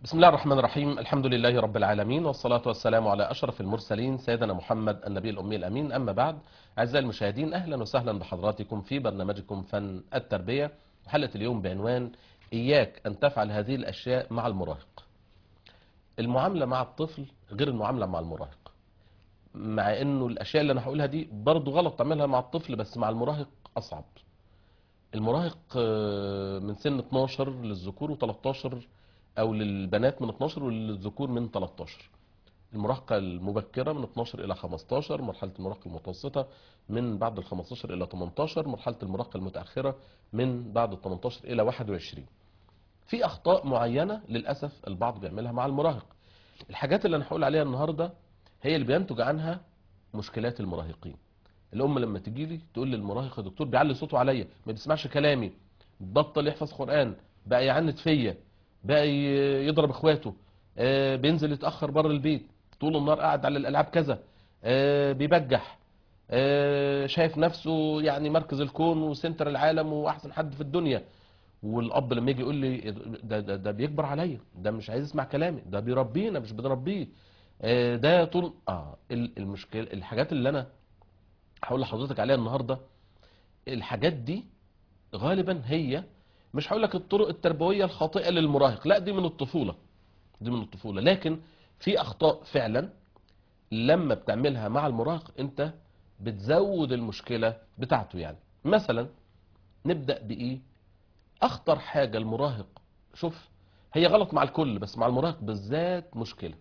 بسم الله الرحمن الرحيم الحمد لله رب العالمين والصلاة والسلام على أشرف المرسلين سيدنا محمد النبي الأمي الأمين أما بعد أعزائي المشاهدين أهلا وسهلا بحضراتكم في برنامجكم فن التربية حلقة اليوم بعنوان إياك أن تفعل هذه الأشياء مع المراهق المعاملة مع الطفل غير المعاملة مع المراهق مع أنه الأشياء اللي أنا هقولها دي برضو غلط تعملها مع الطفل بس مع المراهق أصعب المراهق آه، من سن 12 للذكور و13 او للبنات من 12 وللذكور من 13 المراهقة المبكرة من 12 إلى 15 مرحلة المراهقة المتوسطة من بعد ال 15 إلى 18 مرحلة المراهقة المتأخرة من بعد ال 18 إلى 21 في أخطاء معينة للأسف البعض بيعملها مع المراهق الحاجات اللي أنا هقول عليها النهاردة هي اللي بينتج عنها مشكلات المراهقين الأم لما تجي لي تقول لي المراهق يا دكتور بيعلي صوته عليا ما بيسمعش كلامي بطل يحفظ قرآن بقى يعند فيا بقى ي- يضرب اخواته آه، بينزل يتاخر بره البيت طول النهار قاعد على الالعاب كذا آه، بيبجح آه، شايف نفسه يعني مركز الكون وسنتر العالم واحسن حد في الدنيا والاب لما يجي يقول لي ده, ده, ده بيكبر عليا ده مش عايز يسمع كلامي ده بيربينا مش بنربيه آه، ده طول اه ال- المشكله الحاجات اللي انا هقول لحضرتك عليها النهارده الحاجات دي غالبا هي مش هقول لك الطرق التربويه الخاطئه للمراهق لا دي من الطفوله دي من الطفوله لكن في اخطاء فعلا لما بتعملها مع المراهق انت بتزود المشكله بتاعته يعني مثلا نبدا بايه اخطر حاجه المراهق شوف هي غلط مع الكل بس مع المراهق بالذات مشكله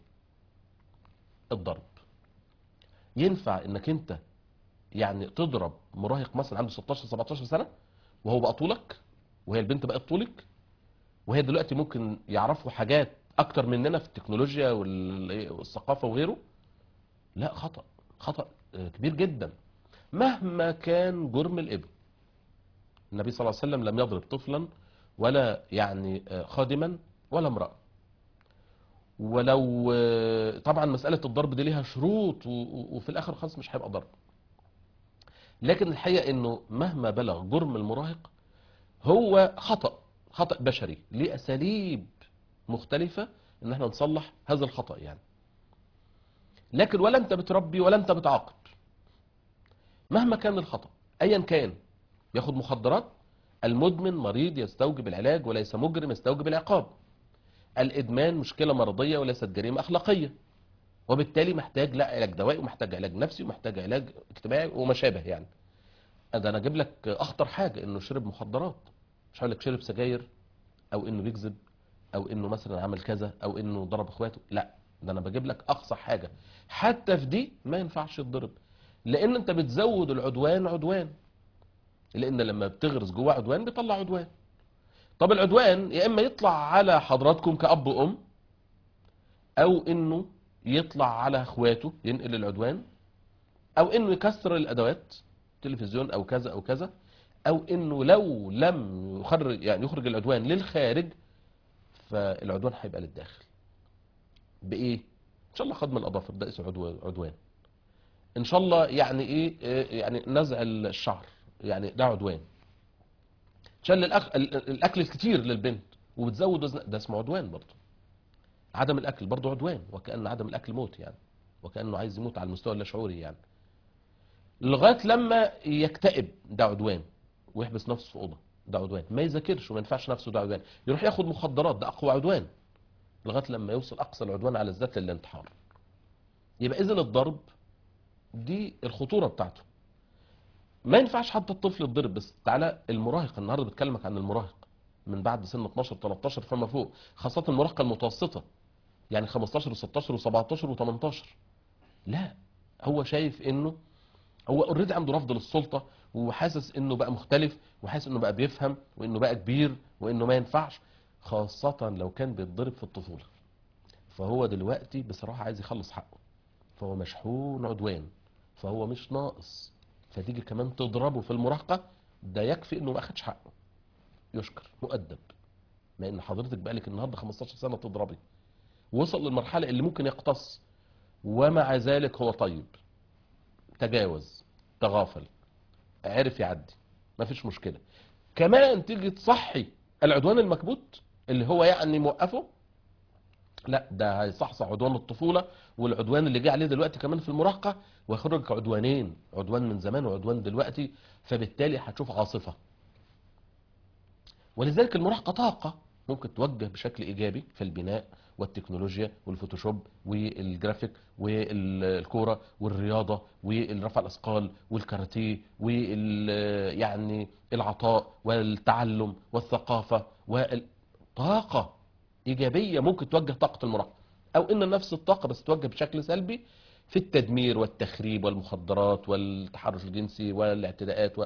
الضرب ينفع انك انت يعني تضرب مراهق مثلا عنده 16 17 سنه وهو بقى طولك وهي البنت بقت طولك وهي دلوقتي ممكن يعرفوا حاجات اكتر مننا في التكنولوجيا وال- والثقافه وغيره لا خطا خطا آه، كبير جدا مهما كان جرم الابن النبي صلى الله عليه وسلم لم يضرب طفلا ولا يعني آه، خادما ولا امراه ولو آه، طبعا مساله الضرب دي ليها شروط و- و- وفي الاخر خالص مش هيبقى ضرب لكن الحقيقه انه مهما بلغ جرم المراهق هو خطأ خطأ بشري ليه أساليب مختلفة إن احنا نصلح هذا الخطأ يعني لكن ولا أنت بتربي ولا أنت بتعاقب مهما كان الخطأ أيا كان ياخد مخدرات المدمن مريض يستوجب العلاج وليس مجرم يستوجب العقاب الإدمان مشكلة مرضية وليست جريمة أخلاقية وبالتالي محتاج لا علاج دوائي ومحتاج علاج نفسي ومحتاج علاج اجتماعي وما شابه يعني ده انا اجيب لك اخطر حاجه انه شرب مخدرات مش هقول لك شرب سجاير او انه بيكذب او انه مثلا عمل كذا او انه ضرب اخواته لا ده انا بجيب لك اقصى حاجه حتى في دي ما ينفعش يتضرب لان انت بتزود العدوان عدوان لان لما بتغرس جواه عدوان بيطلع عدوان طب العدوان يا اما يطلع على حضراتكم كاب وام او انه يطلع على اخواته ينقل العدوان او انه يكسر الادوات تلفزيون او كذا او كذا او انه لو لم يخرج يعني يخرج العدوان للخارج فالعدوان هيبقى للداخل بايه ان شاء الله خدم الاظافر ده اسمه عدو- عدوان ان شاء الله يعني ايه إيه يعني نزع الشعر يعني ده عدوان شل الأخ... ال- ال- الاكل الكتير للبنت وبتزود وزن ده اسمه عدوان برضه عدم الاكل برضه عدوان وكان عدم الاكل موت يعني وكانه عايز يموت على المستوى اللاشعوري يعني لغايه لما يكتئب ده عدوان ويحبس نفسه في اوضه ده عدوان ما يذاكرش وما ينفعش نفسه ده عدوان يروح ياخد مخدرات ده اقوى عدوان لغايه لما يوصل اقصى العدوان على الذات للانتحار يبقى اذا الضرب دي الخطوره بتاعته ما ينفعش حتى الطفل يتضرب بس تعالى المراهق النهارده بتكلمك عن المراهق من بعد سن 12 13 فما فوق خاصه المراهقه المتوسطه يعني 15 و16 و17 و18 لا هو شايف انه هو اوريدي عنده رفض للسلطه وحاسس انه بقى مختلف وحاسس انه بقى بيفهم وانه بقى كبير وانه ما ينفعش خاصه لو كان بيتضرب في الطفوله فهو دلوقتي بصراحه عايز يخلص حقه فهو مشحون عدوان فهو مش ناقص فتيجي كمان تضربه في المراهقه ده يكفي انه ما اخدش حقه يشكر مؤدب ما ان حضرتك بقالك النهارده 15 سنه تضربي وصل للمرحله اللي ممكن يقتص ومع ذلك هو طيب تجاوز تغافل عرف يعدي مفيش مشكلة كمان تيجي تصحي العدوان المكبوت اللي هو يعني موقفه لا ده هيصحصح عدوان الطفولة والعدوان اللي جه عليه دلوقتي كمان في المراهقة ويخرج عدوانين عدوان من زمان وعدوان دلوقتي فبالتالي هتشوف عاصفة ولذلك المراهقة طاقة ممكن توجه بشكل إيجابي في البناء والتكنولوجيا والفوتوشوب والجرافيك والكورة والرياضة والرفع الأثقال والكاراتيه وال يعني العطاء والتعلم والثقافة والطاقة إيجابية ممكن توجه طاقة المراهقة أو إن نفس الطاقة بس توجه بشكل سلبي في التدمير والتخريب والمخدرات والتحرش الجنسي والاعتداءات و...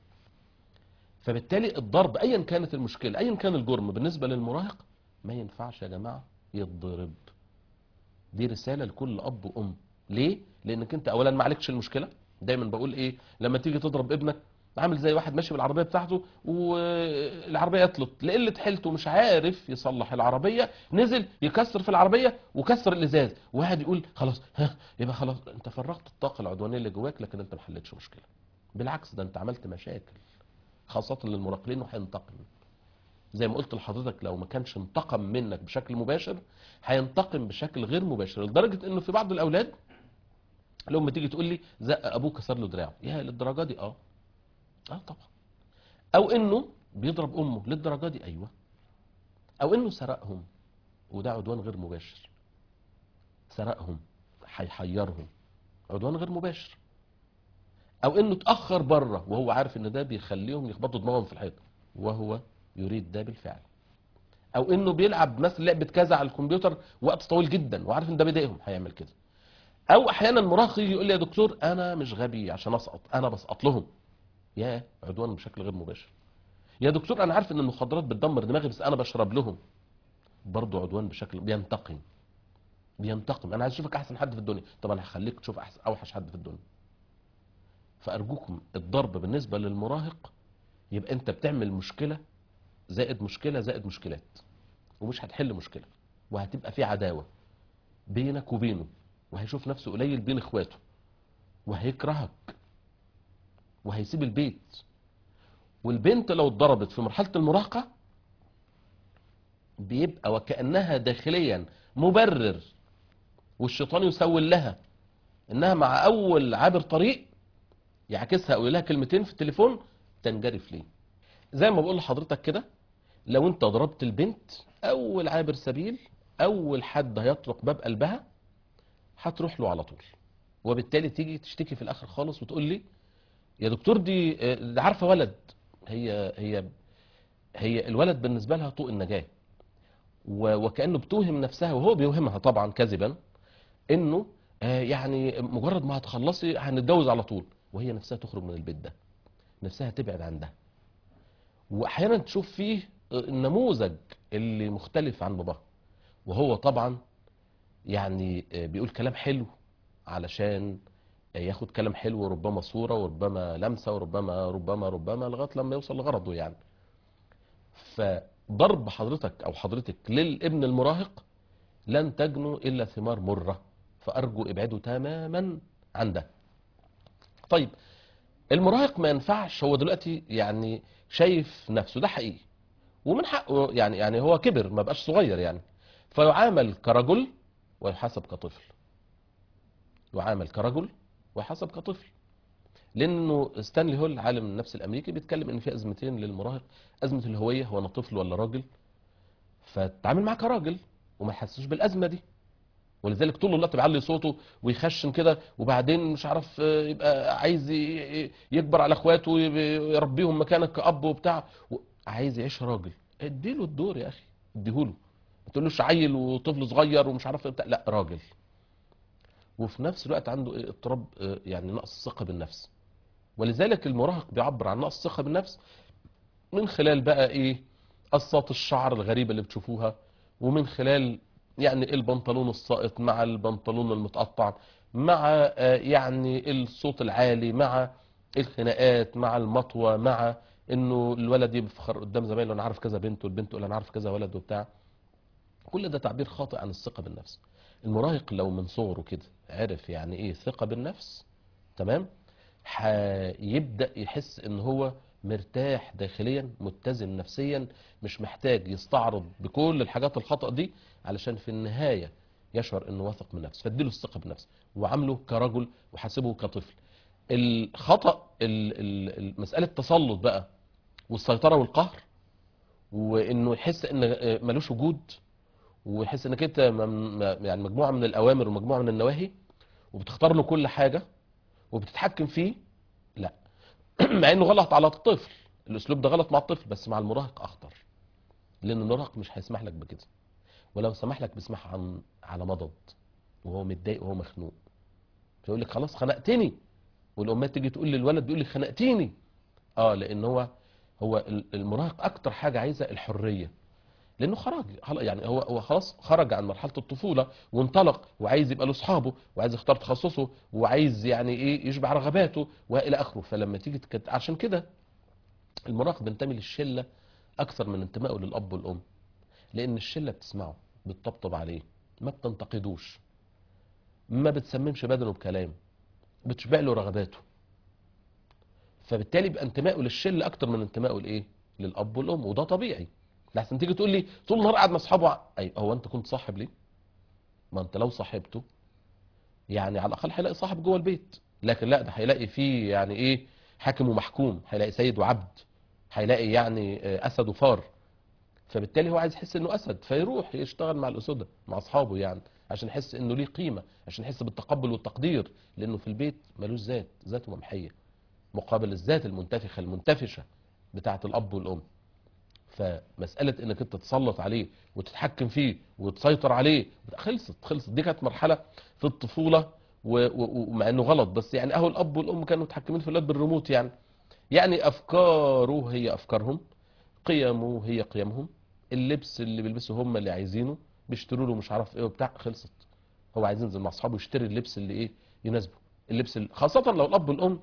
فبالتالي الضرب ايا كانت المشكله ايا كان الجرم بالنسبه للمراهق ما ينفعش يا جماعه يتضرب دي رساله لكل اب وام ليه لانك انت اولا ما عليكش المشكله دايما بقول ايه لما تيجي تضرب ابنك عامل زي واحد ماشي بالعربيه بتاعته والعربيه يطلط لقله حيلته مش عارف يصلح العربيه نزل يكسر في العربيه وكسر الازاز وواحد يقول خلاص ها يبقى خلاص انت فرغت الطاقه العدوانيه اللي جواك لكن انت ما حلتش مشكله بالعكس ده انت عملت مشاكل خاصة للمراقبين وهينتقم زي ما قلت لحضرتك لو ما كانش انتقم منك بشكل مباشر هينتقم بشكل غير مباشر لدرجة انه في بعض الاولاد لما تيجي تقول لي زق ابوه كسر له دراعه يا للدرجة دي اه اه طبعا او انه بيضرب امه للدرجة دي ايوه او انه سرقهم وده عدوان غير مباشر سرقهم هيحيرهم عدوان غير مباشر او انه اتاخر بره وهو عارف ان ده بيخليهم يخبطوا دماغهم في الحيط وهو يريد ده بالفعل او انه بيلعب مثلا لعبه كذا على الكمبيوتر وقت طويل جدا وعارف ان ده بيضايقهم هيعمل كده او احيانا مراهق يجي يقول لي يا دكتور انا مش غبي عشان اسقط انا بسقط لهم يا عدوان بشكل غير مباشر يا دكتور انا عارف ان المخدرات بتدمر دماغي بس انا بشرب لهم برضه عدوان بشكل بينتقم بينتقم انا عايز اشوفك احسن حد في الدنيا طب انا هخليك تشوف احسن اوحش حد في الدنيا فأرجوكم الضرب بالنسبة للمراهق يبقى أنت بتعمل مشكلة زائد مشكلة زائد مشكلات ومش هتحل مشكلة وهتبقى في عداوة بينك وبينه وهيشوف نفسه قليل بين اخواته وهيكرهك وهيسيب البيت والبنت لو اتضربت في مرحلة المراهقة بيبقى وكأنها داخليا مبرر والشيطان يسول لها انها مع اول عابر طريق يعكسها او لها كلمتين في التليفون تنجرف ليه زي ما بقول لحضرتك كده لو انت ضربت البنت اول عابر سبيل اول حد هيطرق باب قلبها هتروح له على طول وبالتالي تيجي تشتكي في الاخر خالص وتقول لي يا دكتور دي ده عارفه ولد هي هي هي الولد بالنسبه لها طوق النجاه و- وكانه بتوهم نفسها وهو بيوهمها طبعا كذبا انه آه، يعني مجرد ما هتخلصي هنتجوز على طول وهي نفسها تخرج من البيت ده نفسها تبعد عن ده واحيانا تشوف فيه النموذج اللي مختلف عن باباه وهو طبعا يعني بيقول كلام حلو علشان ياخد كلام حلو وربما صورة وربما لمسة وربما ربما ربما لغاية لما يوصل لغرضه يعني فضرب حضرتك او حضرتك للابن المراهق لن تجنوا الا ثمار مرة فارجو ابعدوا تماما عن ده طيب المراهق ما ينفعش هو دلوقتي يعني شايف نفسه ده حقيقي ومن حقه يعني يعني هو كبر ما بقاش صغير يعني فيعامل كرجل ويحاسب كطفل يعامل كرجل ويحاسب كطفل لانه ستانلي هول عالم النفس الامريكي بيتكلم ان في ازمتين للمراهق ازمه الهويه هو انا طفل ولا راجل فتعامل معاه كراجل وما يحسش بالازمه دي ولذلك طول الوقت بيعلي صوته ويخشن كده وبعدين مش عارف آه، يبقى عايز ي- ي- يكبر على اخواته ويربيهم مكانك كأب وبتاع و- عايز يعيش راجل اديله الدور يا اخي اديهوله ما تقولوش عيل وطفل صغير ومش عارف إيه بتاع لا راجل وفي نفس الوقت عنده إيه؟ اضطراب آه، يعني نقص ثقه بالنفس ولذلك المراهق بيعبر عن نقص ثقه بالنفس من خلال بقى ايه قصات الشعر الغريبه اللي بتشوفوها ومن خلال يعني البنطلون الساقط مع البنطلون المتقطع مع آه، يعني الصوت العالي مع الخناقات مع المطوه مع انه الولد يفخر قدام زمايله انا عارف كذا بنت والبنت تقول انا عارف كذا ولد وبتاع كل ده تعبير خاطئ عن الثقه بالنفس المراهق لو من صغره كده عرف يعني ايه ثقه بالنفس تمام هيبدا يحس ان هو مرتاح داخليا متزن نفسيا مش محتاج يستعرض بكل الحاجات الخطأ دي علشان في النهاية يشعر انه واثق من نفسه فاديله الثقة بنفسه وعامله كرجل وحاسبه كطفل الخطأ ال- ال- ال- مسألة التسلط بقى والسيطرة والقهر وانه يحس ان ملوش وجود ويحس انك انت مم- يعني مجموعة من الاوامر ومجموعة من النواهي وبتختار له كل حاجة وبتتحكم فيه لا مع انه غلط على الطفل الاسلوب ده غلط مع الطفل بس مع المراهق اخطر لان المراهق مش هيسمح لك بكده ولو سمح لك بيسمح عن على مضض وهو متضايق وهو مخنوق فيقول لك خلاص خنقتني والامهات تيجي تقول للولد بيقول لي خنقتيني اه لان هو هو ال- المراهق اكتر حاجه عايزه الحريه لانه خرج خلاص- يعني هو هو خلاص خرج عن مرحله الطفوله وانطلق وعايز يبقى له اصحابه وعايز يختار تخصصه وعايز يعني ايه يشبع رغباته والى اخره فلما تيجي تكت... عشان كده المراهق بينتمي للشله اكثر من انتمائه للاب والام لان الشله بتسمعه بتطبطب عليه ما بتنتقدوش ما بتسممش بدنه بكلام بتشبع له رغباته فبالتالي يبقى انتمائه للشله اكتر من انتمائه لايه للاب والام وده طبيعي لحسن تيجي تقول لي طول النهار قاعد مع اصحابه ع- اي هو انت كنت صاحب ليه ما انت لو صاحبته يعني على الاقل هيلاقي صاحب جوه البيت لكن لا ده هيلاقي فيه يعني ايه حاكم ومحكوم هيلاقي سيد وعبد هيلاقي يعني آه، اسد وفار فبالتالي هو عايز يحس انه اسد فيروح يشتغل مع الاسودة مع اصحابه يعني عشان يحس انه ليه قيمه عشان يحس بالتقبل والتقدير لانه في البيت ملوش ذات ذاته ممحيه مقابل الذات المنتفخه المنتفشه بتاعه الاب والام فمساله انك انت تسلط عليه وتتحكم فيه وتسيطر عليه خلصت خلصت دي كانت مرحله في الطفوله و- و- ومع انه غلط بس يعني اهو الاب والام كانوا متحكمين في الاولاد بالريموت يعني يعني افكاره هي افكارهم قيمه هي قيمهم اللبس اللي بيلبسه هم اللي عايزينه بيشتروا له مش عارف ايه وبتاع خلصت هو عايز ينزل مع اصحابه يشتري اللبس اللي ايه يناسبه اللبس اللي خاصه لو الاب والام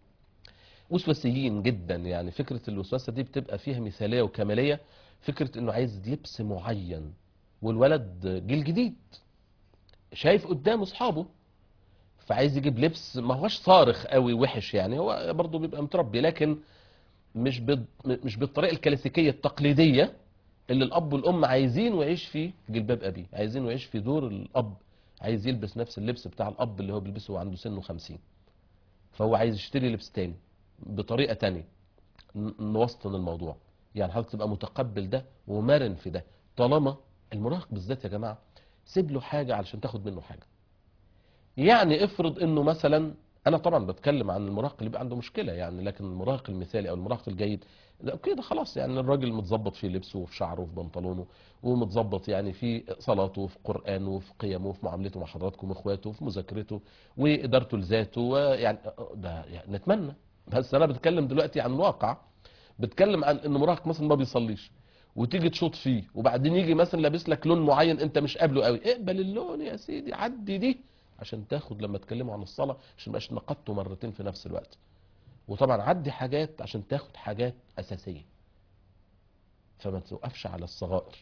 وسواسيين جدا يعني فكره الوسوسه دي بتبقى فيها مثاليه وكماليه فكره انه عايز لبس معين والولد جيل جديد شايف قدامه اصحابه فعايز يجيب لبس ما هوش صارخ قوي وحش يعني هو برضه بيبقى متربي لكن مش بال... مش بالطريقه الكلاسيكيه التقليديه اللي الاب والام عايزين ويعيش فيه جلباب ابي عايزين ويعيش في دور الاب عايز يلبس نفس اللبس بتاع الاب اللي هو بيلبسه وعنده سنه 50 فهو عايز يشتري لبس تاني بطريقه تانية ن- نوسطن الموضوع يعني حضرتك تبقى متقبل ده ومرن في ده طالما المراهق بالذات يا جماعه سيب له حاجه علشان تاخد منه حاجه يعني افرض انه مثلا انا طبعا بتكلم عن المراهق اللي بيبقى عنده مشكله يعني لكن المراهق المثالي او المراهق الجيد لا كده خلاص يعني الراجل متظبط في لبسه وفي شعره وفي بنطلونه ومتظبط يعني في صلاته وفي قرانه وفي قيمه وفي معاملته مع حضراتكم واخواته وفي مذاكرته وادارته لذاته ويعني ده يعني نتمنى بس انا بتكلم دلوقتي عن الواقع بتكلم عن ان مراهق مثلا ما بيصليش وتيجي تشوط فيه وبعدين يجي مثلا لابس لك لون معين انت مش قابله قوي اقبل اللون يا سيدي عدي دي عشان تاخد لما تكلموا عن الصلاه عشان ما يبقاش نقدته مرتين في نفس الوقت وطبعا عدي حاجات عشان تاخد حاجات اساسيه فما توقفش على الصغائر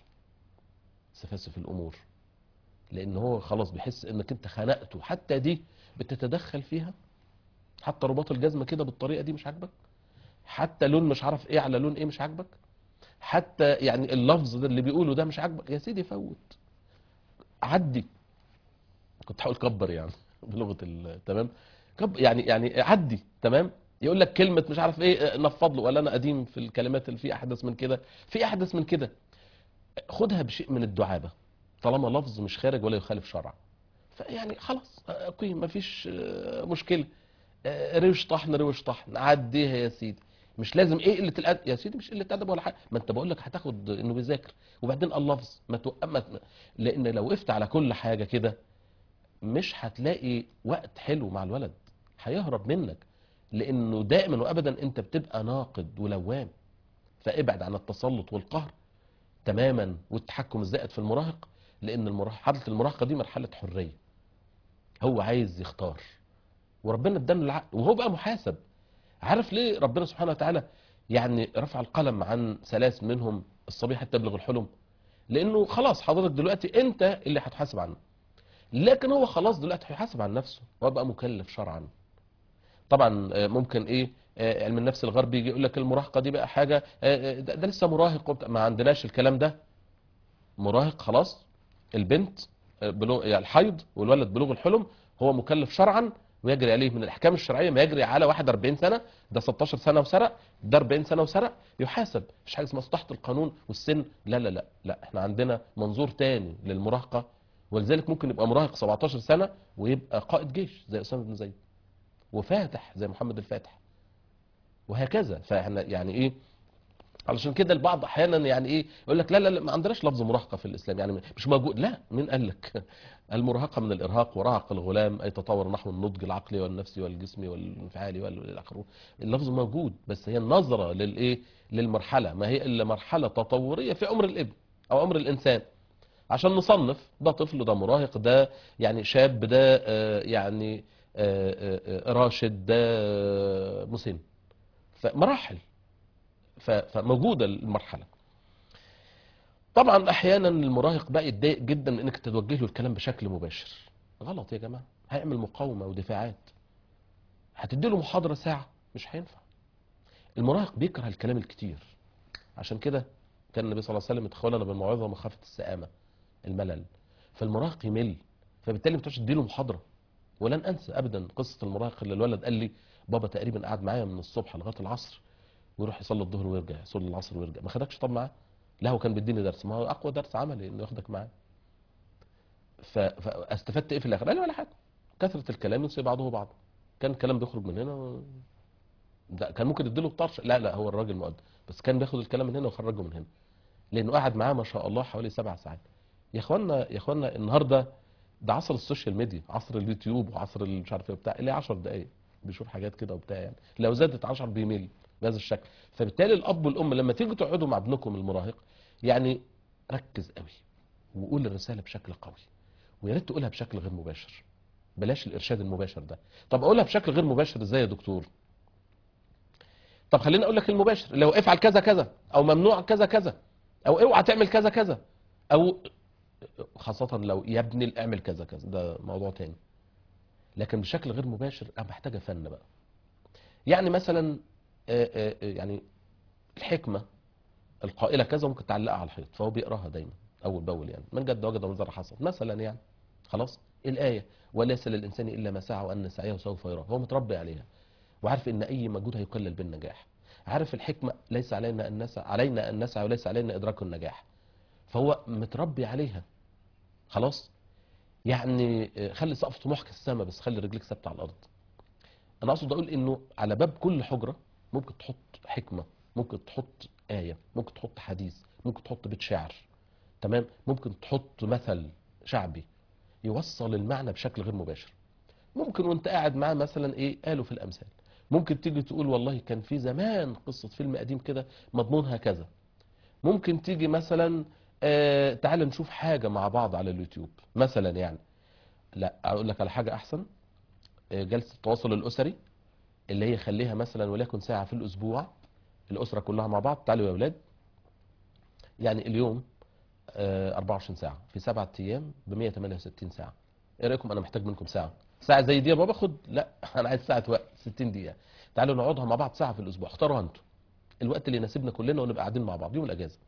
سفاسف الامور لان هو خلاص بيحس انك انت خنقته حتى دي بتتدخل فيها حتى رباط الجزمه كده بالطريقه دي مش عاجبك حتى لون مش عارف ايه على لون ايه مش عاجبك حتى يعني اللفظ ده اللي بيقوله ده مش عاجبك يا سيدي فوت عدي كنت هقول كبر يعني بلغه ال- تمام كب يعني يعني عدي تمام يقول لك كلمه مش عارف ايه نفض له ولا انا قديم في الكلمات اللي في احدث من كده في احدث من كده خدها بشيء من الدعابه طالما لفظ مش خارج ولا يخالف شرع فيعني خلاص اوكي مفيش آه، مشكله آه، روش طحن روش طحن عديها يا سيدي مش لازم ايه قله الادب يا سيدي مش قله ادب ولا حاجه ما انت بقول لك هتاخد انه بيذاكر وبعدين اللفظ ما توقف ما- لان لو وقفت على كل حاجه كده مش هتلاقي وقت حلو مع الولد هيهرب منك لانه دائما وابدا انت بتبقى ناقد ولوام فابعد عن التسلط والقهر تماما والتحكم الزائد في المراهق لان المراهق مرحله المراهقه دي مرحله حريه هو عايز يختار وربنا ادانا العقل وهو بقى محاسب عارف ليه ربنا سبحانه وتعالى يعني رفع القلم عن ثلاث منهم الصبي حتى يبلغ الحلم لانه خلاص حضرتك دلوقتي انت اللي هتحاسب عنه لكن هو خلاص دلوقتي هيحاسب عن نفسه هو بقى مكلف شرعا طبعا آه، ممكن ايه آه، علم النفس الغربي يجي يقول لك المراهقه دي بقى حاجه آه، آه، ده, ده لسه مراهق وبتاع. ما عندناش الكلام ده مراهق خلاص البنت آه، بلوغ يعني الحيض والولد بلوغ الحلم هو مكلف شرعا ويجري عليه من الاحكام الشرعيه ما يجري على واحد 40 سنه ده 16 سنه وسرق ده 40 سنه وسرق يحاسب مش حاجه اسمها تحت القانون والسن لا لا لا لا احنا عندنا منظور تاني للمراهقه ولذلك ممكن يبقى مراهق 17 سنه ويبقى قائد جيش زي اسامه بن زيد وفاتح زي محمد الفاتح وهكذا فاحنا يعني ايه علشان كده البعض احيانا يعني ايه يقول لك لا لا لا ما عندناش لفظ مراهقه في الاسلام يعني مش موجود لا مين قال لك المراهقه من الارهاق وراهق الغلام اي تطور نحو النضج العقلي والنفسي والجسمي والانفعالي والى اخره اللفظ موجود بس هي النظره للايه للمرحله ما هي الا مرحله تطوريه في عمر الابن او عمر الانسان عشان نصنف ده طفل ده مراهق ده يعني شاب ده آه، يعني آه، آه، آه، راشد ده آه، مسن فمراحل ف- فموجوده المرحله طبعا احيانا المراهق بقى يتضايق جدا من انك تتوجه له الكلام بشكل مباشر غلط يا جماعه هيعمل مقاومه ودفاعات هتدي له محاضره ساعه مش هينفع المراهق بيكره الكلام الكتير عشان كده كان النبي صلى الله عليه وسلم يتخولنا بالموعظه مخافه السآمه الملل فالمراهق يمل فبالتالي ما تقعدش تديله محاضره ولن انسى ابدا قصه المراهق اللي الولد قال لي بابا تقريبا قعد معايا من الصبح لغايه العصر ويروح يصلي الظهر ويرجع يصلي العصر ويرجع ما خدكش طب معاه لا هو كان بيديني درس ما هو اقوى درس عملي انه ياخدك معاه ف- فاستفدت ايه في الاخر قال لي ولا حاجه كثره الكلام ينسي بعضه بعض كان الكلام بيخرج من هنا و... ده كان ممكن يديله طرش لا لا هو الراجل مؤدب بس كان بياخد الكلام من هنا ويخرجه من هنا لانه قعد معاه ما شاء الله حوالي سبع ساعات يا اخوانا يا اخوانا النهارده ده عصر السوشيال ميديا عصر اليوتيوب وعصر ال- مش عارف ايه بتاع اللي 10 دقائق بيشوف حاجات كده وبتاع يعني لو زادت 10 بيميل بهذا الشكل فبالتالي الاب والام لما تيجوا تقعدوا مع ابنكم المراهق يعني ركز قوي وقول الرساله بشكل قوي ويا ريت تقولها بشكل غير مباشر بلاش الارشاد المباشر ده طب اقولها بشكل غير مباشر ازاي يا دكتور طب خليني اقول لك المباشر لو افعل كذا كذا او ممنوع كذا كذا او اوعى تعمل كذا كذا او خاصة لو يا ابني اعمل كذا كذا ده موضوع تاني لكن بشكل غير مباشر انا محتاجة فن بقى يعني مثلا آه، آه، آه، يعني الحكمة القائلة كذا ممكن تعلقها على الحيط فهو بيقراها دايما اول باول يعني من جد وجد وزر حصل مثلا يعني خلاص الآية وليس للإنسان إلا ما سعى وأن سعيه سوف يرى هو متربي عليها وعارف ان اي مجهود هيقلل بالنجاح عارف الحكمه ليس علينا ان نسعى علينا ان نسعى وليس علينا ادراك النجاح فهو متربي عليها خلاص يعني آه، خلي سقف طموحك السما بس خلي رجلك ثابته على الارض انا اقصد اقول انه على باب كل حجره ممكن تحط حكمه ممكن تحط ايه ممكن تحط حديث ممكن تحط بيت شعر تمام ممكن تحط مثل شعبي يوصل المعنى بشكل غير مباشر ممكن وانت قاعد معاه مثلا ايه قالوا في الامثال ممكن تيجي تقول والله كان في زمان قصة فيلم قديم كده مضمونها كذا ممكن تيجي مثلا آه تعال نشوف حاجة مع بعض على اليوتيوب مثلا يعني لا اقول لك على حاجة احسن آه جلسة التواصل الاسري اللي هي خليها مثلا وليكن ساعة في الاسبوع الاسرة كلها مع بعض تعالوا يا اولاد يعني اليوم آه 24 ساعة في سبعة ايام ب 168 ساعة ايه رايكم انا محتاج منكم ساعة ساعة زي دي يا بابا خد لا انا عايز ساعة وقت 60 دقيقة تعالوا نقعدها مع بعض ساعة في الاسبوع اختاروا انتوا الوقت اللي يناسبنا كلنا ونبقى قاعدين مع بعض يوم الاجازة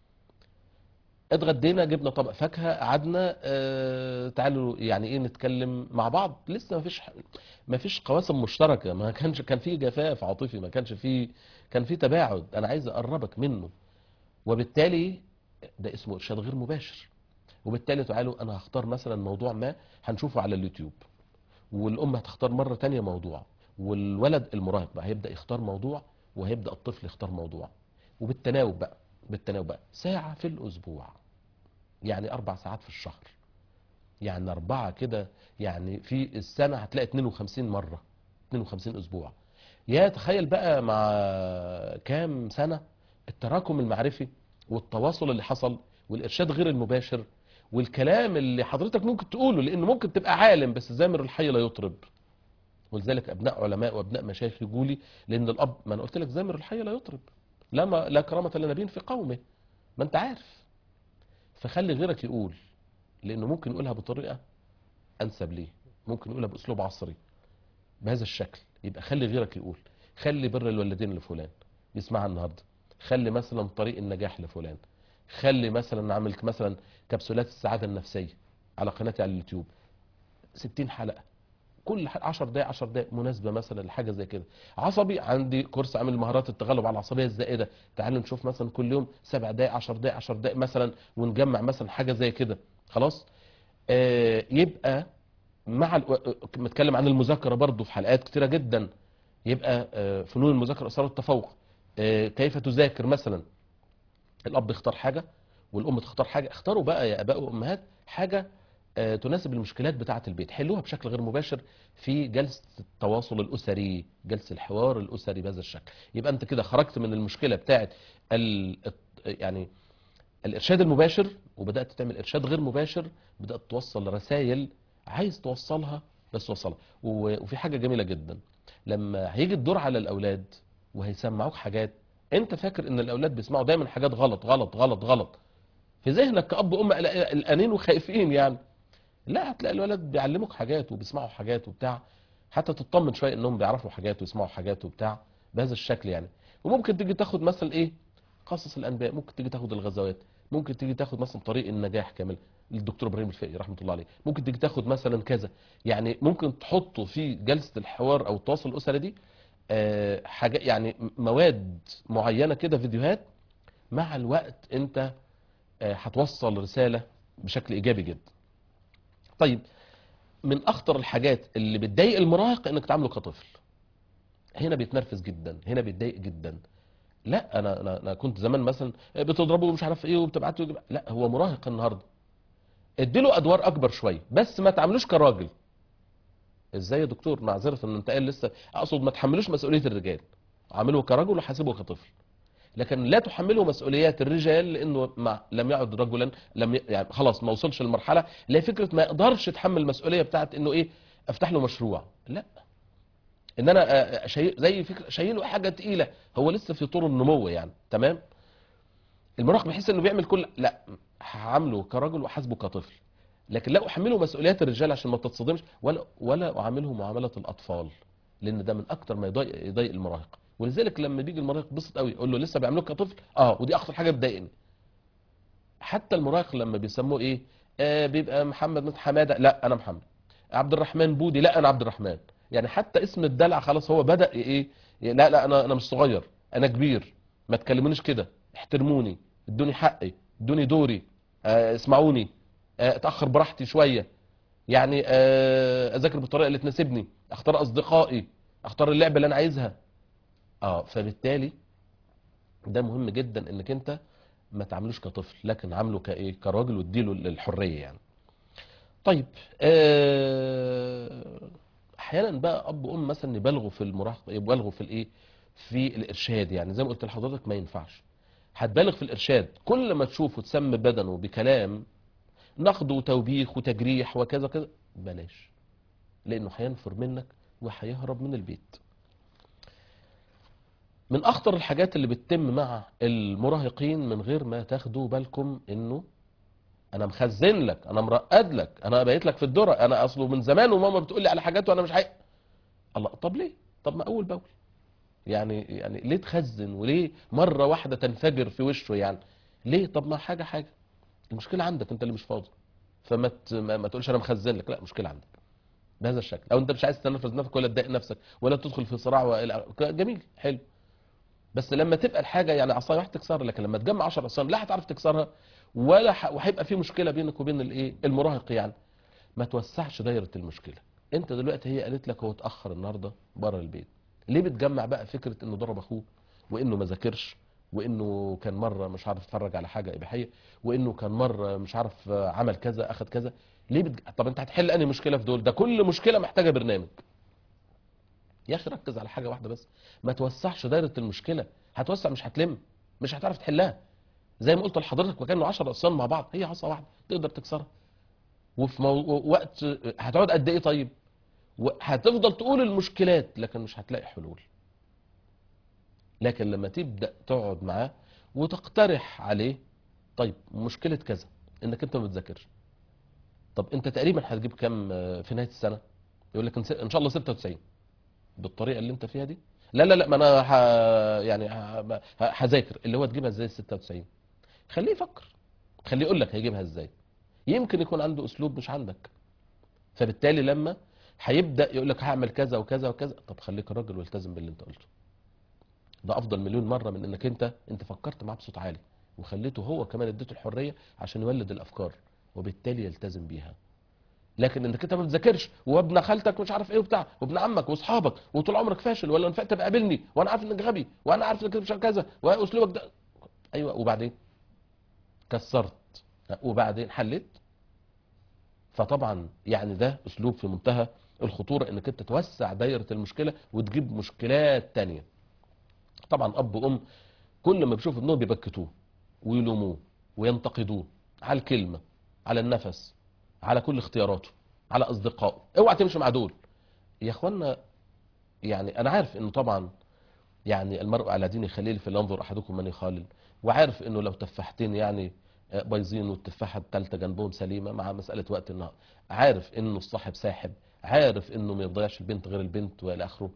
اتغدينا جبنا طبق فاكهة قعدنا اه تعالوا يعني ايه نتكلم مع بعض لسه ما فيش ما فيش قواسم مشتركة ما كانش كان في جفاف عاطفي ما كانش في كان في تباعد انا عايز اقربك منه وبالتالي ده اسمه ارشاد غير مباشر وبالتالي تعالوا انا هختار مثلا موضوع ما هنشوفه على اليوتيوب والام هتختار مره تانية موضوع والولد المراهق بقى هيبدا يختار موضوع وهيبدا الطفل يختار موضوع وبالتناوب بقى بالتناوب بقى ساعه في الاسبوع يعني اربع ساعات في الشهر يعني اربعه كده يعني في السنه هتلاقي 52 مره 52 اسبوع يا تخيل بقى مع كام سنه التراكم المعرفي والتواصل اللي حصل والارشاد غير المباشر والكلام اللي حضرتك ممكن تقوله لانه ممكن تبقى عالم بس زامر الحي لا يطرب ولذلك ابناء علماء وابناء مشايخ يقولوا لي لان الاب ما انا قلت لك زامر الحي لا يطرب لا ما لا كرامه لنبي في قومه ما انت عارف فخلي غيرك يقول لانه ممكن يقولها بطريقه انسب ليه ممكن يقولها باسلوب عصري بهذا الشكل يبقى خلي غيرك يقول خلي بر الوالدين لفلان يسمعها النهارده خلي مثلا طريق النجاح لفلان خلي مثلا عامل مثلا كبسولات السعاده النفسيه على قناتي على اليوتيوب 60 حلقه كل 10 دقائق 10 دقائق مناسبه مثلا لحاجه زي كده عصبي عندي كورس عامل مهارات التغلب على العصبيه الزائده تعالوا نشوف مثلا كل يوم 7 دقائق 10 دقائق 10 دقائق مثلا ونجمع مثلا حاجه زي كده خلاص آه يبقى مع ال... متكلم عن المذاكره برضو في حلقات كتيره جدا يبقى آه فنون المذاكره اثار التفوق آه كيف تذاكر مثلا الاب يختار حاجه والام تختار حاجه اختاروا بقى يا اباء وامهات حاجه آه، تناسب المشكلات بتاعه البيت حلوها بشكل غير مباشر في جلسه التواصل الاسري جلسه الحوار الاسري بهذا الشكل يبقى انت كده خرجت من المشكله بتاعه ال... يعني الارشاد المباشر وبدات تعمل ارشاد غير مباشر بدات توصل رسائل عايز توصلها بس توصلها و- وفي حاجه جميله جدا لما هيجي الدور على الاولاد وهيسمعوك حاجات انت فاكر ان الاولاد بيسمعوا دايما حاجات غلط غلط غلط غلط في ذهنك كأب وأم قلق- قلقانين وخايفين يعني لا هتلاقي الولد بيعلموك حاجات وبيسمعوا حاجات وبتاع حتى تطمن شويه انهم بيعرفوا حاجات ويسمعوا حاجات وبتاع بهذا الشكل يعني وممكن تيجي تاخد مثلا ايه قصص الانبياء ممكن تيجي تاخد الغزوات ممكن تيجي تاخد مثلا طريق النجاح كامل الدكتور ابراهيم الفقي رحمه الله عليه ممكن تيجي تاخد مثلا كذا يعني ممكن تحطه في جلسه الحوار او التواصل الاسري دي آه، حاجه يعني مواد معينه كده فيديوهات مع الوقت انت آه، هتوصل رساله بشكل ايجابي جدا طيب من اخطر الحاجات اللي بتضايق المراهق انك تعامله كطفل هنا بيتنرفز جدا هنا بيتضايق جدا لا انا انا انا كنت زمان مثلا بتضربه ومش عارف ايه وبتبعته يجيب- لا هو مراهق النهارده اديله ادوار اكبر شويه بس ما تعاملوش كراجل ازاي يا دكتور معذره ان انت قايل لسه اقصد ما تحملوش مسؤوليه الرجال عامله كرجل وحاسبه كطفل لكن لا تحمله مسؤوليات الرجال لانه ما لم يعد رجلا لم ي... يعني خلاص ما وصلش للمرحله اللي هي فكره ما يقدرش يتحمل المسؤوليه بتاعت انه ايه افتح له مشروع لا ان انا آه، شيء زي فكره شايله حاجه تقيله هو لسه في طور النمو يعني تمام المراهق بيحس انه بيعمل كل لا هعامله كرجل وحاسبه كطفل لكن لا احمله مسؤوليات الرجال عشان ما تتصدمش ولا ولا اعامله معامله الاطفال لان ده من اكتر ما يضايق يضايق المراهق ولذلك لما بيجي المراهق بيبسط قوي يقول له لسه بيعملوك كطفل اه ودي اكتر حاجه بتضايقني حتى المراهق لما بيسموه ايه آه بيبقى محمد بن حماده لا انا محمد عبد الرحمن بودي لا انا عبد الرحمن يعني حتى اسم الدلع خلاص هو بدا ايه لا لا انا انا مش صغير انا كبير ما تكلمونيش كده احترموني ادوني حقي ادوني دوري آه اسمعوني آه اتاخر براحتي شويه يعني آه اذاكر بالطريقه اللي تناسبني اختار اصدقائي اختار اللعبه اللي انا عايزها اه فبالتالي ده مهم جدا انك انت ما تعملوش كطفل لكن عامله كايه كراجل واديله الحريه يعني طيب آه، احيانا بقى اب وام مثلا يبالغوا في المراهقه يبالغوا في الايه في الارشاد يعني زي ما قلت لحضرتك ما ينفعش هتبالغ في الارشاد كل ما تشوفه تسمي بدنه بكلام نقد وتوبيخ وتجريح وكذا كذا بلاش لانه هينفر منك وهيهرب من البيت من اخطر الحاجات اللي بتتم مع المراهقين من غير ما تاخدوا بالكم انه انا مخزن لك انا مرقد لك انا بقيت لك في الدره انا اصله من زمان وماما بتقول لي على حاجات وانا مش حقيقة. الله طب ليه طب ما اول باول يعني يعني ليه تخزن وليه مره واحده تنفجر في وشه يعني ليه طب ما حاجه حاجه المشكله عندك انت اللي مش فاضي فما ت... ما, ما تقولش انا مخزن لك لا مشكله عندك بهذا الشكل او انت مش عايز تنفذ نفسك ولا تضايق نفسك ولا تدخل في صراع وإلى... جميل حلو بس لما تبقى الحاجه يعني عصايه واحده تكسرها لكن لما تجمع 10 عصيان لا هتعرف تكسرها ولا ح... وهيبقى في مشكله بينك وبين الايه المراهق يعني ما توسعش دايره المشكله انت دلوقتي هي قالت لك هو اتاخر النهارده بره البيت ليه بتجمع بقى فكره انه ضرب اخوه وانه ما ذاكرش وانه كان مره مش عارف يتفرج على حاجه اباحيه وانه كان مره مش عارف عمل كذا اخد كذا ليه بتج... طب انت هتحل انهي مشكله في دول ده كل مشكله محتاجه برنامج يا اخي ركز على حاجه واحده بس ما توسعش دايره المشكله هتوسع مش هتلم مش هتعرف تحلها زي ما قلت لحضرتك وكانوا 10 اقسام مع بعض هي عصا واحده تقدر تكسرها وفي مو... وقت هتقعد قد ايه طيب هتفضل تقول المشكلات لكن مش هتلاقي حلول لكن لما تبدا تقعد معاه وتقترح عليه طيب مشكله كذا انك انت ما بتذاكرش طب انت تقريبا هتجيب كام في نهايه السنه يقول لك ان شاء الله 96 بالطريقه اللي انت فيها دي لا لا لا ما انا ح... يعني ه- ه- هذاكر اللي هو تجيبها ازاي ال 96 خليه يفكر خليه يقول لك هيجيبها ازاي يمكن يكون عنده اسلوب مش عندك فبالتالي لما هيبدا يقول لك هعمل كذا وكذا وكذا طب خليك راجل والتزم باللي انت قلته ده افضل مليون مره من انك انت انت فكرت معاه بصوت عالي وخليته هو كمان اديته الحريه عشان يولد الافكار وبالتالي يلتزم بيها لكن انك انت ما بتذاكرش وابن خالتك مش عارف ايه وبتاع وابن عمك واصحابك وطول عمرك فاشل ولا نفقت بقابلني وانا عارف انك غبي وانا عارف انك مش كذا واسلوبك ده ايوه وبعدين كسرت وبعدين حليت فطبعا يعني ده اسلوب في منتهى الخطوره انك انت توسع دايره المشكله وتجيب مشكلات تانية طبعا اب وام كل ما بيشوفوا ابنهم بيبكتوه ويلوموه وينتقدوه على الكلمه على النفس على كل اختياراته على اصدقائه اوعى تمشي مع دول يا اخوانا يعني انا عارف انه طبعا يعني المرء على دين خليل فلينظر احدكم من يخالل وعارف انه لو تفاحتين يعني آه، بايظين والتفاحه الثالثه جنبهم سليمه مع مساله وقت النهار عارف انه الصاحب ساحب عارف انه ما يضيعش البنت غير البنت والى اخره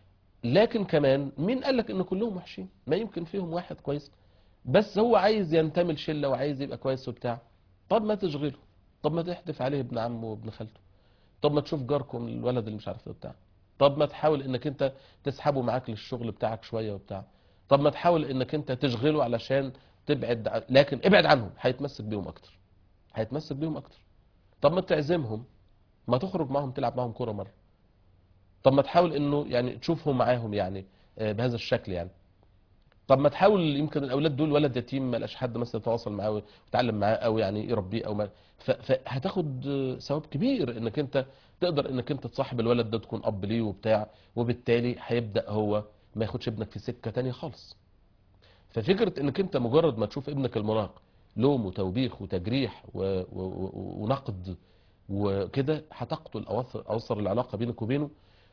لكن كمان مين قال لك ان كلهم وحشين ما يمكن فيهم واحد كويس بس هو عايز ينتمي لشله وعايز يبقى كويس وبتاع طب ما تشغله طب ما تحدف عليه ابن عمه وابن خالته طب ما تشوف جاركم الولد اللي مش عارف ايه بتاع طب ما تحاول انك انت تسحبه معاك للشغل بتاعك شويه وبتاع طب ما تحاول انك انت تشغله علشان تبعد ع- لكن ابعد عنهم هيتمسك بيهم اكتر هيتمسك بيهم اكتر طب ما تعزمهم ما تخرج معاهم تلعب معاهم كوره مره طب ما تحاول انه يعني تشوفهم معاهم يعني آه، بهذا الشكل يعني طب ما تحاول يمكن الاولاد دول ولد يتيم ما لقاش حد مثلا يتواصل معاه ويتعلم معاه او يعني يربيه او ما ف- فهتاخد آه، ثواب كبير انك انت تقدر انك انت تصاحب الولد ده تكون اب ليه وبتاع وبالتالي هيبدا هو ما ياخدش ابنك في سكه تانية خالص ففكره انك انت مجرد ما تشوف ابنك المراهق لوم وتوبيخ وتجريح و... و... و... ونقد وكده هتقتل اواصر اواصر العلاقه بينك وبينه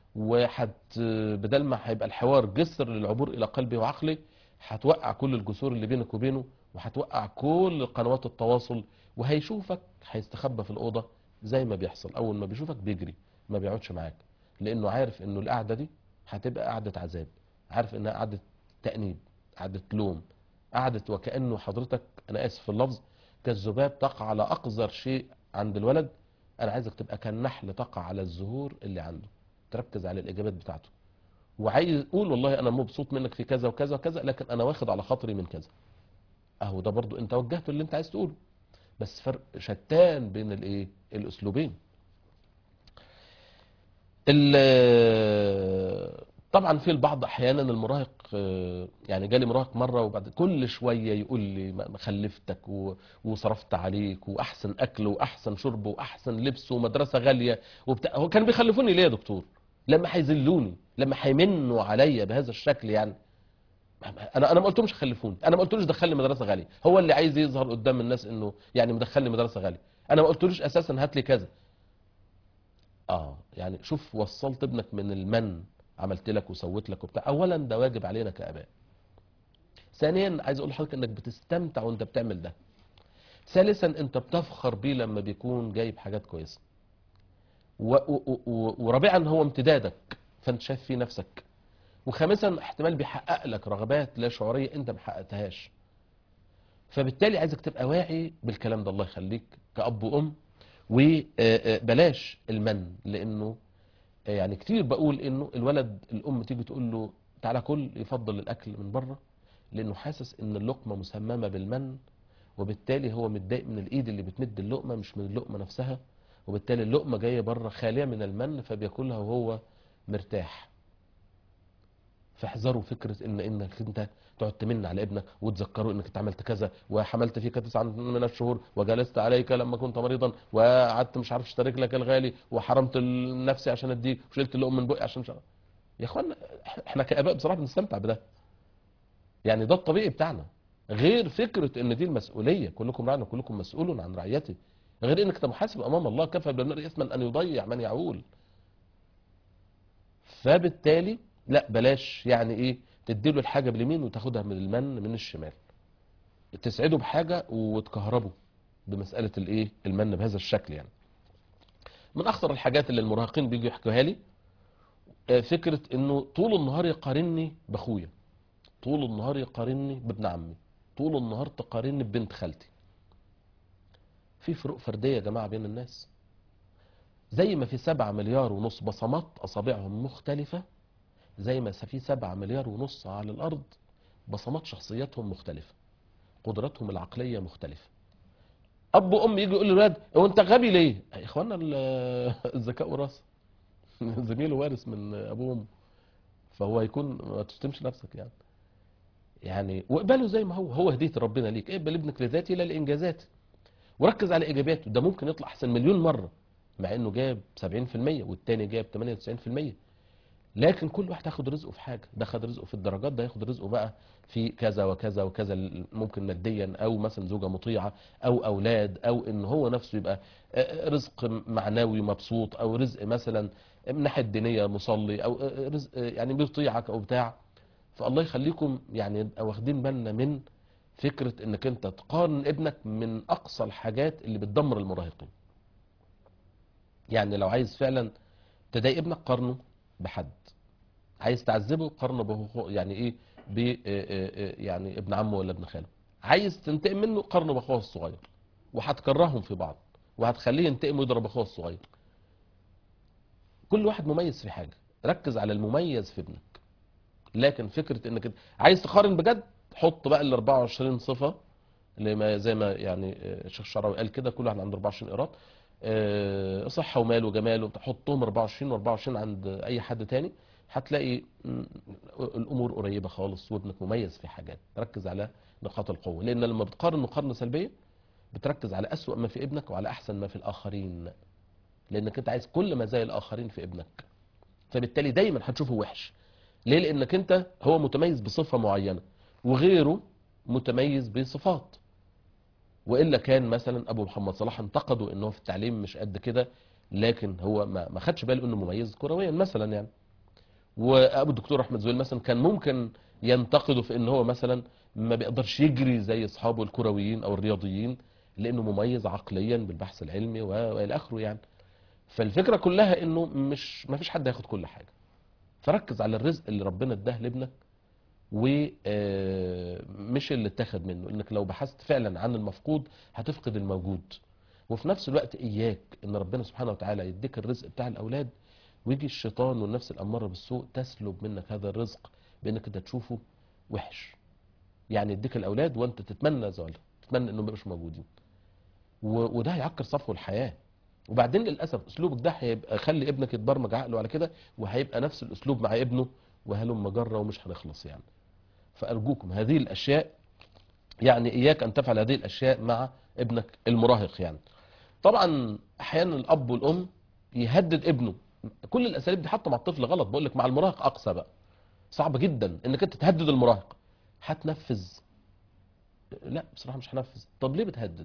وحت بدل ما هيبقى الحوار جسر للعبور الى قلبه وعقله هتوقع كل الجسور اللي بينك وبينه وهتوقع كل قنوات التواصل وهيشوفك هيستخبى في الاوضه زي ما بيحصل اول ما بيشوفك بيجري ما بيقعدش معاك لانه عارف انه القعده دي هتبقى قعده عذاب عارف انها قعده تانيب قعده لوم قعده وكانه حضرتك انا اسف في اللفظ كالذباب تقع على اقذر شيء عند الولد انا عايزك تبقى كالنحل تقع على الزهور اللي عنده تركز على الاجابات بتاعته وعايز قول والله انا مبسوط منك في كذا وكذا وكذا لكن انا واخد على خاطري من كذا اهو ده برضو انت وجهته اللي انت عايز تقوله بس فرق شتان بين الايه الاسلوبين ال- طبعا في البعض احيانا المراهق آه، يعني جالي مراهق مره وبعد كل شويه يقول لي ما ما خلفتك و- وصرفت عليك واحسن اكل واحسن شرب واحسن لبس ومدرسه غاليه وبتاع هو كان بيخلفوني ليه يا دكتور لما هيذلوني لما هيمنوا عليا بهذا الشكل يعني انا انا ما قلتلهمش خلفوني انا ما قلتلوش دخلني مدرسه غاليه هو اللي عايز يظهر قدام الناس انه يعني مدخلني مدرسه غاليه انا ما قلتلوش اساسا هات لي كذا اه يعني شوف وصلت ابنك من المن عملت لك وسويت لك وبتاع اولا ده واجب علينا كاباء ثانيا عايز اقول لحضرتك انك بتستمتع وانت بتعمل ده ثالثا انت بتفخر بيه لما بيكون جايب حاجات كويسه و و و ورابعا هو امتدادك فانت شايف فيه نفسك وخامسا احتمال بيحقق لك رغبات لا شعوريه انت ما حققتهاش فبالتالي عايزك تبقى واعي بالكلام ده الله يخليك كأب وأم وبلاش المن لأنه آه، يعني كتير بقول إنه الولد الأم تيجي تقول له تعالى كل يفضل الأكل من بره لأنه حاسس إن اللقمة مسممة بالمن وبالتالي هو متضايق من الإيد اللي بتمد اللقمة مش من اللقمة نفسها وبالتالي اللقمة جاية بره خالية من المن فبياكلها وهو مرتاح فاحذروا فكرة ان انك انت تقعد تمن على ابنك وتذكره انك انت عملت كذا وحملت فيك تسعة من الشهور وجلست عليك لما كنت مريضا وقعدت مش عارف اشترك لك الغالي وحرمت نفسي عشان اديك وشلت اللقم من بقي عشان شغل. يا اخوانا احنا كاباء بصراحه بنستمتع بده يعني ده الطبيعي بتاعنا غير فكره ان دي المسؤوليه كلكم راع وكلكم مسؤول عن رعيته غير انك انت محاسب امام الله كفى بالمرء اثما ان يضيع من يعول فبالتالي لا بلاش يعني ايه تديله الحاجه باليمين وتاخدها من المن من الشمال تسعده بحاجه وتكهربه بمساله الايه المن بهذا الشكل يعني من اخطر الحاجات اللي المراهقين بيجوا يحكوها لي آه، فكرة انه طول النهار يقارني باخويا طول النهار يقارني بابن عمي طول النهار تقارني ببنت خالتي في فروق فردية يا جماعة بين الناس زي ما في سبعة مليار ونص بصمات أصابعهم مختلفة زي ما في سبعة مليار ونص على الأرض بصمات شخصياتهم مختلفة قدراتهم العقلية مختلفة أب وأم يجي يقول للولاد هو أنت غبي ليه؟ يا إخوانا ال- الذكاء وراثة زميله وارث من أبوه وأمه فهو يكون ما تشتمش نفسك يعني يعني واقبله زي ما هو هو هدية ربنا ليك اقبل ابنك لذاته لا لإنجازاته وركز على إيجاباته ده ممكن يطلع أحسن مليون مرة مع إنه جاب 70% والتاني جاب 98% لكن كل واحد هياخد رزقه في حاجة ده خد رزقه في الدرجات ده ياخد رزقه بقى في كذا وكذا وكذا ممكن ماديا أو مثلا زوجة مطيعة أو أولاد أو إن هو نفسه يبقى آه، رزق معنوي مبسوط أو رزق مثلا من ناحية دينية مصلي أو آه، رزق آه، يعني بيطيعك أو بتاع فالله يخليكم يعني نبقى واخدين بالنا من فكرة انك انت تقارن ابنك من اقصى الحاجات اللي بتدمر المراهقين يعني لو عايز فعلا تضايق ابنك قارنه بحد عايز تعذبه قارنه به يعني ايه ب آه، آه، آه، يعني ابن عمه ولا ابن خاله عايز تنتقم منه قارنه باخوه الصغير وهتكرههم في بعض وهتخليه ينتقم ويضرب اخوه الصغير كل واحد مميز في حاجة ركز على المميز في ابنك لكن فكرة انك عايز تقارن بجد حط بقى ال 24 صفة اللي ما زي ما يعني آه، الشيخ الشعراوي قال كده كل واحد عنده 24 قيراط آه، صحة ومال وجمال وبتاع، حطهم 24 و24 عند اي حد تاني هتلاقي م، الامور قريبة خالص وابنك مميز في حاجات ركز على نقاط القوة لان لما بتقارن مقارنة سلبية بتركز على أسوأ ما في ابنك وعلى احسن ما في الاخرين لانك انت عايز كل مزايا الاخرين في ابنك فبالتالي دايما هتشوفه وحش ليه لانك انت هو متميز بصفة معينة وغيره متميز بصفات والا كان مثلا ابو محمد صلاح انتقده ان هو في التعليم مش قد كده لكن هو ما ما خدش باله انه مميز كرويا مثلا يعني وابو الدكتور احمد زويل مثلا كان ممكن ينتقده في ان هو مثلا ما بيقدرش يجري زي اصحابه الكرويين او الرياضيين لانه مميز عقليا بالبحث العلمي و- والى اخره يعني فالفكره كلها انه مش ما فيش حد هياخد كل حاجه فركز على الرزق اللي ربنا اداه لابنك ومش اللي اتاخد منه انك لو بحثت فعلا عن المفقود هتفقد الموجود وفي نفس الوقت اياك ان ربنا سبحانه وتعالى يديك الرزق بتاع الاولاد ويجي الشيطان والنفس الاماره بالسوء تسلب منك هذا الرزق بانك انت تشوفه وحش يعني يديك الاولاد وانت تتمنى زوالهم تتمنى انهم ميبقوش موجودين و- وده هيعكر صفو الحياه وبعدين للاسف اسلوبك ده هيبقى خلي ابنك يتبرمج عقله على كده وهيبقى نفس الاسلوب مع ابنه وهلم مجره ومش هنخلص يعني فارجوكم هذه الاشياء يعني اياك ان تفعل هذه الاشياء مع ابنك المراهق يعني طبعا احيانا الاب والام يهدد ابنه كل الاساليب دي حتى مع الطفل غلط بقول لك مع المراهق اقصى بقى صعب جدا انك انت تهدد المراهق هتنفذ لا بصراحه مش هنفذ طب ليه بتهدد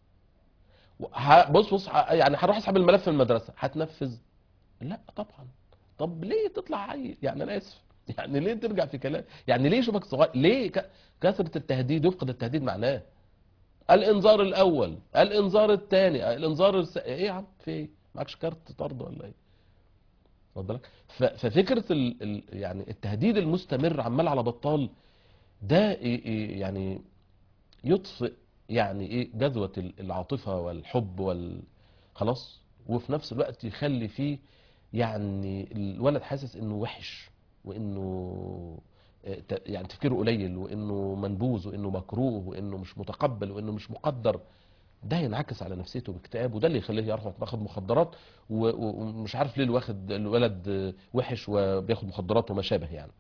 ه- بص بص ه- يعني هروح اسحب الملف من المدرسه هتنفذ لا طبعا طب ليه تطلع عيل يعني انا اسف يعني ليه ترجع في كلام يعني ليه شبك صغير ليه ك... كثره التهديد يفقد التهديد معناه الانذار الاول الانذار الثاني الانذار الس... ايه يا عم في ايه معكش كارت طرد ولا ايه واخد بالك ف... ففكره ال... ال... يعني التهديد المستمر عمال على بطال ده إيه إيه يعني يطفئ يعني ايه جذوة ال- العاطفة والحب وال خلاص وفي نفس الوقت يخلي فيه يعني الولد حاسس انه وحش وانه آه، ت- يعني تفكيره قليل وانه منبوذ وانه مكروه وانه مش متقبل وانه مش مقدر ده ينعكس على نفسيته باكتئاب وده اللي يخليه يعرف ياخد مخدرات و- و- ومش عارف ليه الواخد الولد آه، وحش وبياخد مخدرات وما شابه يعني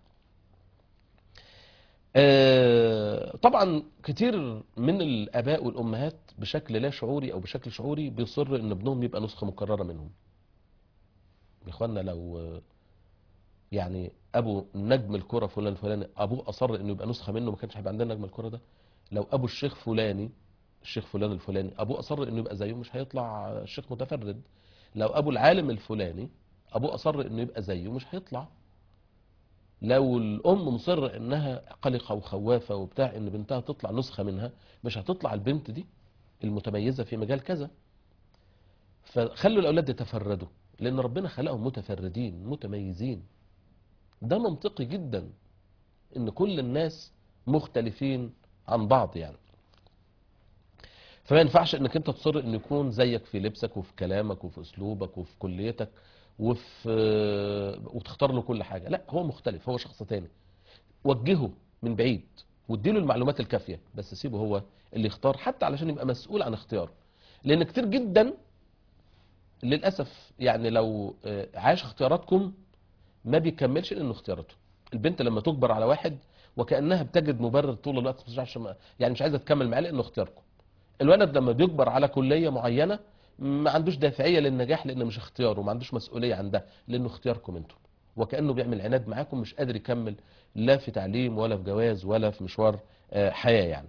آه، طبعا كتير من الاباء والامهات بشكل لا شعوري او بشكل شعوري بيصر ان ابنهم يبقى نسخه مكرره منهم يا اخوانا لو آه، يعني ابو نجم الكره فلان الفلاني ابوه اصر انه يبقى نسخه منه ما كانش هيبقى عندنا نجم الكره ده لو ابو الشيخ فلاني الشيخ فلان الفلاني ابوه اصر انه يبقى زيه مش هيطلع الشيخ متفرد لو ابو العالم الفلاني ابوه اصر انه يبقى زيه مش هيطلع لو الام مصره انها قلقه وخوافه وبتاع ان بنتها تطلع نسخه منها مش هتطلع البنت دي المتميزه في مجال كذا فخلوا الاولاد يتفردوا لان ربنا خلقهم متفردين متميزين ده منطقي جدا ان كل الناس مختلفين عن بعض يعني فما ينفعش انك انت تصر ان يكون زيك في لبسك وفي كلامك وفي اسلوبك وفي كليتك وفي وتختار له كل حاجه لا هو مختلف هو شخص تاني وجهه من بعيد واديله المعلومات الكافيه بس سيبه هو اللي يختار حتى علشان يبقى مسؤول عن اختياره لان كتير جدا للاسف يعني لو آه، عاش اختياراتكم ما بيكملش لانه اختيارته البنت لما تجبر على واحد وكانها بتجد مبرر طول الوقت مش عشان يعني مش عايزه تكمل معاه لانه اختياركم الولد لما بيجبر على كليه معينه ما عندوش دافعيه للنجاح لان مش اختياره وما عندوش مسؤوليه عن ده لانه اختياركم انتم وكانه بيعمل عناد معاكم مش قادر يكمل لا في تعليم ولا في جواز ولا في مشوار آه، حياه يعني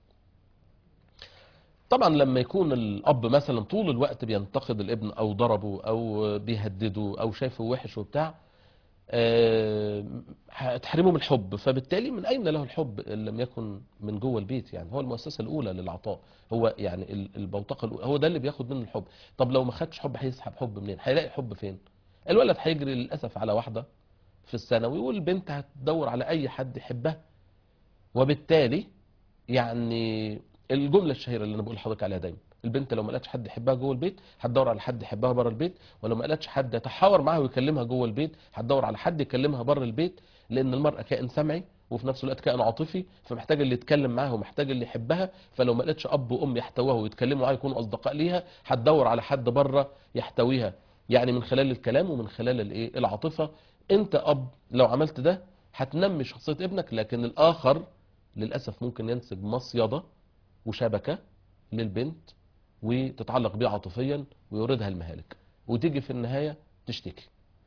طبعا لما يكون الاب مثلا طول الوقت بينتقد الابن او ضربه او بيهدده او شايفه وحش وبتاع آه، هتحرمه من الحب فبالتالي من اين له الحب ان لم يكن من جوه البيت يعني هو المؤسسه الاولى للعطاء هو يعني ال- البوتقه الاولى هو ده اللي بياخد منه الحب طب لو ما خدش حب هيسحب حب منين هيلاقي حب فين الولد هيجري للاسف على واحده في الثانوي والبنت هتدور على اي حد يحبها وبالتالي يعني الجمله الشهيره اللي انا بقول لحضرتك عليها دايما البنت لو ما لقتش حد يحبها جوه البيت هتدور على حد يحبها بره البيت ولو ما لقتش حد يتحاور معاها ويكلمها جوه البيت هتدور على حد يكلمها بره البيت لان المراه كائن سمعي وفي نفس الوقت كائن عاطفي فمحتاج اللي يتكلم معاها ومحتاج اللي يحبها فلو ما لقتش اب وام يحتووها ويتكلموا معاها يكونوا اصدقاء ليها هتدور على حد بره يحتويها يعني من خلال الكلام ومن خلال الايه العاطفه انت اب لو عملت ده هتنمي شخصيه ابنك لكن الاخر للاسف ممكن ينسج مصيده وشبكه للبنت وتتعلق بيه عاطفيا ويوردها المهالك وتيجي في النهايه تشتكي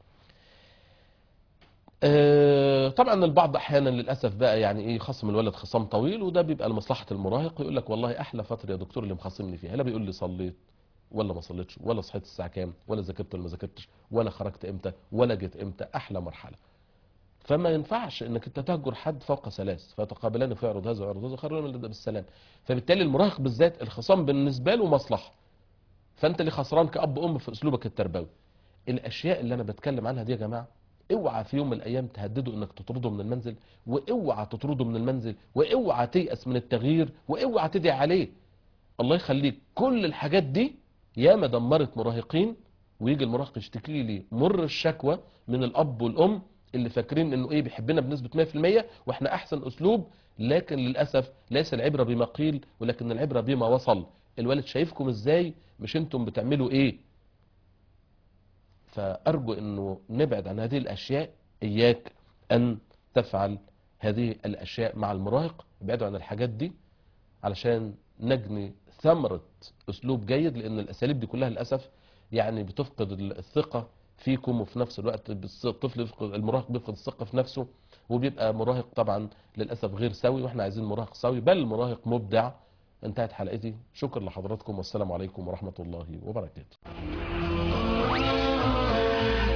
آه، طبعا البعض احيانا للاسف بقى يعني ايه خصم الولد خصام طويل وده بيبقى لمصلحه المراهق يقول لك والله احلى فتره يا دكتور اللي مخاصمني فيها لا بيقول لي صليت ولا ما صليتش ولا صحيت الساعه كام ولا ذاكرت ولا ما ذاكرتش ولا خرجت امتى ولا جيت امتى احلى مرحله فما ينفعش انك انت تهجر حد فوق ثلاث فيتقابلان فيعرض هذا ويعرض هذا خير من البدء بالسلام فبالتالي المراهق بالذات الخصام بالنسبه له مصلحه فانت اللي خسران كاب ام في اسلوبك التربوي الاشياء اللي انا بتكلم عنها دي يا جماعه اوعى في يوم من الايام تهدده انك تطرده من المنزل واوعى تطرده من المنزل واوعى تيأس من التغيير واوعى تدعي عليه الله يخليك كل الحاجات دي ياما دمرت مراهقين ويجي المراهق يشتكي لي مر الشكوى من الاب والام اللي فاكرين انه ايه بيحبنا بنسبه 100% واحنا احسن اسلوب لكن للاسف ليس العبره بما قيل ولكن العبره بما وصل الوالد شايفكم ازاي مش انتم بتعملوا ايه فارجو انه نبعد عن هذه الاشياء اياك ان تفعل هذه الاشياء مع المراهق ابعدوا عن الحاجات دي علشان نجني ثمرة اسلوب جيد لان الاساليب دي كلها للاسف يعني بتفقد الثقة فيكم وفي نفس الوقت بالص- الطفل يفقد المراهق بيفقد الثقة في نفسه وبيبقى مراهق طبعا للاسف غير سوي واحنا عايزين مراهق سوي بل مراهق مبدع انتهت حلقتي شكرا لحضراتكم والسلام عليكم ورحمة الله وبركاته